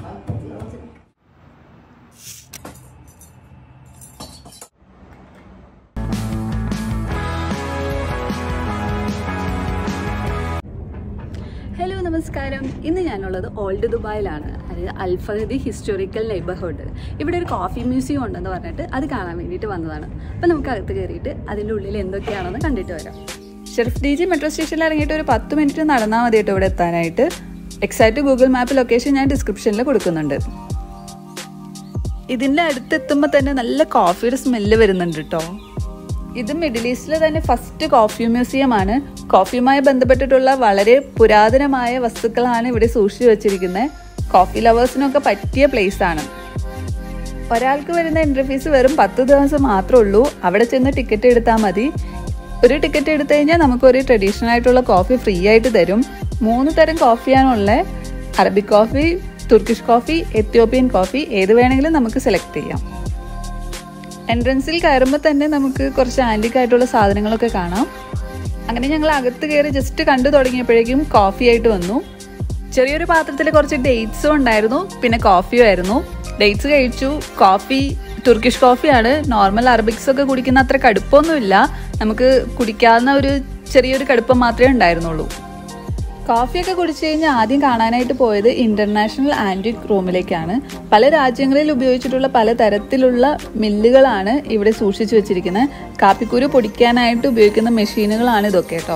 hello നമസ്കാരം ഇന്ന് ഞാനുള്ളത് ഓൾഡ് ദുബായിലാണ് അതായത് അൽഫഹദി ഹിസ്റ്റോറിക്കൽ നെയ്ബർഹുഡ് ഇവിടെ ഒരു കോഫി മ്യൂസിയം ഉണ്ടെന്ന് പറഞ്ഞിട്ട് അത് കാണാൻ വേണ്ടിയിട്ട് വന്നതാണ് അപ്പം നമുക്ക് അകത്ത് കയറിയിട്ട് അതിൻ്റെ ഉള്ളിൽ എന്തൊക്കെയാണെന്ന് കണ്ടിട്ട് വരാം ഷെർഫ് ഡി ജി മെട്രോ സ്റ്റേഷനിൽ ഇറങ്ങിയിട്ട് ഒരു പത്ത് മിനിറ്റ് നടന്നാൽ മതി കേട്ടോ ഇവിടെ എത്താനായിട്ട് എക്സാക്റ്റ് ഗൂഗിൾ മാപ്പ് ലൊക്കേഷൻ ഞാൻ ഡിസ്ക്രിപ്ഷനിൽ കൊടുക്കുന്നുണ്ട് ഇതിൻ്റെ അടുത്തെത്തുമ്പോൾ തന്നെ നല്ല കോഫിയുടെ സ്മെല്ല് വരുന്നുണ്ട് കേട്ടോ ഇത് മിഡിൽ ഈസ്റ്റിലെ തന്നെ ഫസ്റ്റ് കോഫി മ്യൂസിയം ആണ് കോഫിയുമായി ബന്ധപ്പെട്ടിട്ടുള്ള വളരെ പുരാതനമായ വസ്തുക്കളാണ് ഇവിടെ സൂക്ഷിച്ചു വെച്ചിരിക്കുന്നത് കോഫി ലവേഴ്സിനൊക്കെ പറ്റിയ പ്ലേസ് ആണ് ഒരാൾക്ക് വരുന്ന എൻട്രി ഫീസ് വെറും പത്ത് ദിവസം മാത്രമേ ഉള്ളൂ അവിടെ ചെന്ന് ടിക്കറ്റ് എടുത്താൽ മതി ഒരു ടിക്കറ്റ് എടുത്തു കഴിഞ്ഞാൽ നമുക്കൊരു ട്രഡീഷണൽ ആയിട്ടുള്ള കോഫി ഫ്രീ ആയിട്ട് തരും മൂന്ന് തരം കോഫിയാണുള്ളത് Arabic coffee Turkish coffee Ethiopian coffee ഏത് വേണമെങ്കിലും നമുക്ക് സെലക്ട് ചെയ്യാം എൻട്രൻസിൽ കയറുമ്പോൾ തന്നെ നമുക്ക് കുറച്ച് ആൻറ്റിക് ആയിട്ടുള്ള സാധനങ്ങളൊക്കെ കാണാം അങ്ങനെ ഞങ്ങൾ അകത്ത് കയറി ജസ്റ്റ് കണ്ടു തുടങ്ങിയപ്പോഴേക്കും കോഫി ആയിട്ട് വന്നു ചെറിയൊരു പാത്രത്തിൽ കുറച്ച് ഡേറ്റ്സും ഉണ്ടായിരുന്നു പിന്നെ കോഫിയും ആയിരുന്നു ഡേറ്റ്സ് കഴിച്ചു കോഫി തുർക്കിഷ് കോഫിയാണ് നോർമൽ അറബിക്സ് ഒക്കെ കുടിക്കുന്ന അത്ര കടുപ്പമൊന്നുമില്ല നമുക്ക് കുടിക്കാവുന്ന ഒരു ചെറിയൊരു കടുപ്പം മാത്രമേ ഉണ്ടായിരുന്നുള്ളൂ കോഫിയൊക്കെ കുടിച്ചു കഴിഞ്ഞാൽ ആദ്യം കാണാനായിട്ട് പോയത് ഇന്റർനാഷണൽ ആൻറ്റിക് റൂമിലേക്കാണ് പല രാജ്യങ്ങളിൽ ഉപയോഗിച്ചിട്ടുള്ള പല തരത്തിലുള്ള മില്ലുകളാണ് ഇവിടെ സൂക്ഷിച്ചു വെച്ചിരിക്കുന്നത് കാപ്പിക്കുരു പൊടിക്കാനായിട്ട് ഉപയോഗിക്കുന്ന മെഷീനുകളാണ് ഇതൊക്കെ കേട്ടോ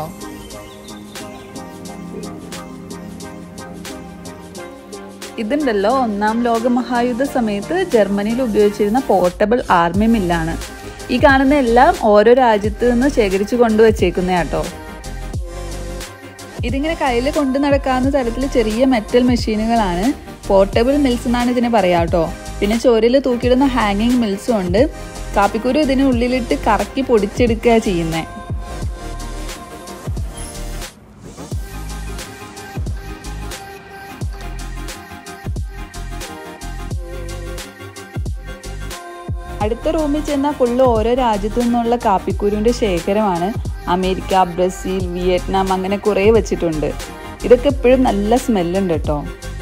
ഇതുണ്ടല്ലോ ഒന്നാം ലോക മഹായുദ്ധ സമയത്ത് ജർമ്മനിയിൽ ഉപയോഗിച്ചിരുന്ന പോർട്ടബിൾ ആർമി മില്ലാണ് ഈ കാണുന്ന എല്ലാം ഓരോ രാജ്യത്ത് നിന്ന് ശേഖരിച്ചു കൊണ്ടുവച്ചേക്കുന്ന കേട്ടോ ഇതിങ്ങനെ കയ്യിൽ കൊണ്ടു നടക്കാവുന്ന തരത്തിൽ ചെറിയ മെറ്റൽ മെഷീനുകളാണ് പോർട്ടബിൾ മിൽസ് എന്നാണ് ഇതിനെ പറയാ കേട്ടോ പിന്നെ ചോരയിൽ തൂക്കിയിടുന്ന ഹാങ്ങിങ് മിൽസും ഉണ്ട് കാപ്പിക്കുരു ഇതിന് ഉള്ളിലിട്ട് കറക്കി പൊടിച്ചെടുക്കുക ചെയ്യുന്നത് അടുത്ത റൂമിൽ ചെന്നാൽ ഫുള്ള് ഓരോ രാജ്യത്തു നിന്നുള്ള കാപ്പിക്കുരുവിൻ്റെ ശേഖരമാണ് അമേരിക്ക ബ്രസീൽ വിയറ്റ്നാം അങ്ങനെ കുറേ വെച്ചിട്ടുണ്ട് ഇതൊക്കെ എപ്പോഴും നല്ല സ്മെല്ലുണ്ട് കേട്ടോ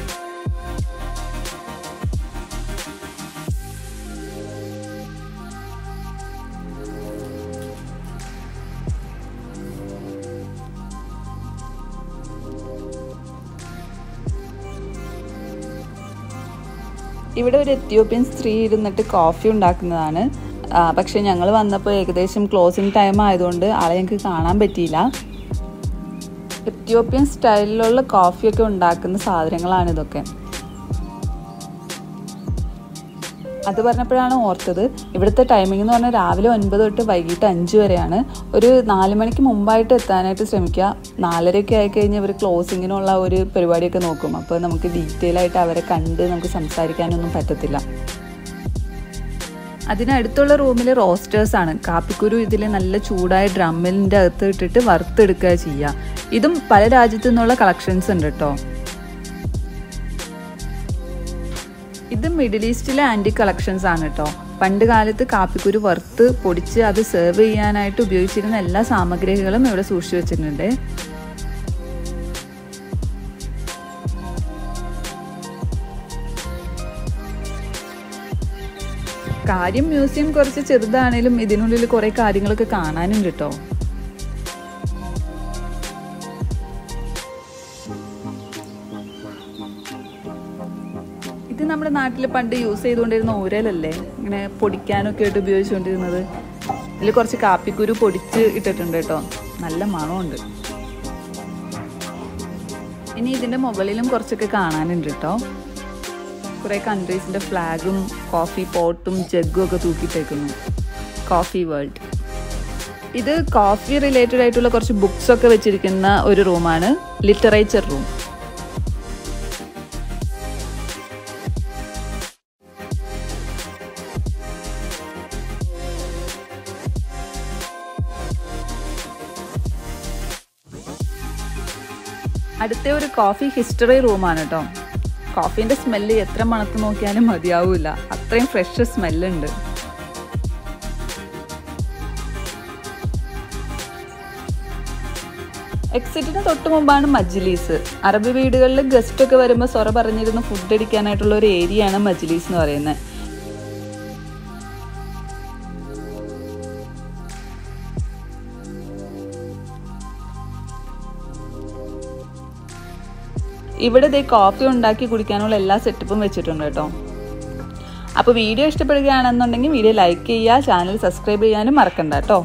ഇവിടെ ഒരു എത്യോപ്യൻ സ്ത്രീ ഇരുന്നിട്ട് കോഫി ഉണ്ടാക്കുന്നതാണ് ആ, പക്ഷെ ഞങ്ങൾ വന്നപ്പോൾ ഏകദേശം ക്ലോസിങ് ടൈം ആയതുകൊണ്ട് ആളെ ഞങ്ങൾക്ക് കാണാൻ പറ്റിയില്ല എത്യോപ്യൻ സ്റ്റൈലിലുള്ള കോഫിയൊക്കെ ഉണ്ടാക്കുന്ന സാധനങ്ങളാണ് ഇതൊക്കെ അത് പറഞ്ഞപ്പോഴാണ് ഓർത്തത് ഇവിടുത്തെ ടൈമിംഗ് എന്ന് പറഞ്ഞാൽ രാവിലെ ഒൻപത് തൊട്ട് വൈകിട്ട് അഞ്ച് വരെയാണ് ഒരു നാല് മണിക്ക് മുമ്പായിട്ട് എത്താനായിട്ട് ശ്രമിക്കുക നാലരയൊക്കെ ആയി കഴിഞ്ഞാൽ ഇവർ ക്ലോസിങ്ങിനുള്ള ഒരു പരിപാടിയൊക്കെ നോക്കും അപ്പോൾ നമുക്ക് ഡീറ്റെയിൽ ആയിട്ട് അവരെ കണ്ട് നമുക്ക് സംസാരിക്കാനൊന്നും പറ്റത്തില്ല അതിനടുത്തുള്ള റൂമിൽ റോസ്റ്റേഴ്സ് ആണ് കാപ്പിക്കുരു ഇതിൽ നല്ല ചൂടായ ഡ്രമ്മിൻ്റെ അകത്ത് ഇട്ടിട്ട് വറുത്തെടുക്കുക ചെയ്യുക ഇതും പല രാജ്യത്തു നിന്നുള്ള കളക്ഷൻസ് ഉണ്ട് കേട്ടോ ഇത് മിഡിൽ ഈസ്റ്റിലെ ആൻറ്റി കളക്ഷൻസ് ആണ് കേട്ടോ പണ്ട് കാലത്ത് കാപ്പിക്കുരു വറുത്ത് പൊടിച്ച് അത് സെർവ് ചെയ്യാനായിട്ട് ഉപയോഗിച്ചിരുന്ന എല്ലാ സാമഗ്രികളും ഇവിടെ സൂക്ഷിച്ചു വെച്ചിട്ടുണ്ട് കാര്യം മ്യൂസിയം കുറച്ച് ചെറുതാണേലും ഇതിനുള്ളിൽ കുറെ കാര്യങ്ങളൊക്കെ കാണാനുണ്ട് കേട്ടോ ഇത് നമ്മുടെ നാട്ടിൽ പണ്ട് യൂസ് ചെയ്തുകൊണ്ടിരുന്ന ഊരലല്ലേ ഇങ്ങനെ പൊടിക്കാനൊക്കെ ആയിട്ട് ഉപയോഗിച്ചുകൊണ്ടിരുന്നത് ഇതിൽ കുറച്ച് കാപ്പിക്കുരു പൊടിച്ച് ഇട്ടിട്ടുണ്ട് കേട്ടോ നല്ല മണമുണ്ട് ഇനി ഇതിൻ്റെ മുകളിലും കുറച്ചൊക്കെ കാണാനുണ്ട് കേട്ടോ കുറേ കൺട്രീസിൻ്റെ ഫ്ലാഗും കോഫി പോട്ടും ജഗ്ഗും ഒക്കെ തൂക്കിയിട്ടേക്കുന്നു കോഫി വേൾഡ് ഇത് കോഫി റിലേറ്റഡ് ആയിട്ടുള്ള കുറച്ച് ബുക്സ് ഒക്കെ വെച്ചിരിക്കുന്ന ഒരു റൂമാണ് ലിറ്ററേച്ചർ റൂം അടുത്ത ഒരു കോഫി ഹിസ്റ്ററി റൂമാണ് കേട്ടോ കോഫീൻ്റെ സ്മെല്ല് എത്ര മണത്ത് നോക്കിയാലും മതിയാവൂല അത്രയും ഫ്രഷ് സ്മെല്ലുണ്ട് എക്സിറ്റിന് തൊട്ട് മുമ്പാണ് മജ്ലിസ് അറബി വീടുകളിൽ ഗസ്റ്റ് ഒക്കെ വരുമ്പോൾ സൊറ പറഞ്ഞിരുന്ന് ഫുഡ് അടിക്കാനായിട്ടുള്ള ഒരു ഏരിയയാണ് മജ്ലിസ് എന്ന് പറയുന്നത് ഇവിടെ ദേ കോഫി ഉണ്ടാക്കി കുടിക്കാനുള്ള എല്ലാ സെറ്റപ്പും വെച്ചിട്ടുണ്ട് കേട്ടോ അപ്പോൾ വീഡിയോ ഇഷ്ടപ്പെടുകയാണെന്നുണ്ടെങ്കിൽ വീഡിയോ ലൈക്ക് ചെയ്യുക ചാനൽ സബ്സ്ക്രൈബ് ചെയ്യാനും മറക്കണ്ട കേട്ടോ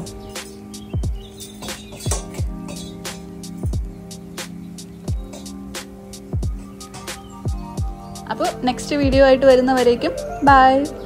അപ്പോൾ നെക്സ്റ്റ് വീഡിയോ ആയിട്ട് വരുന്നവരേക്കും ബൈ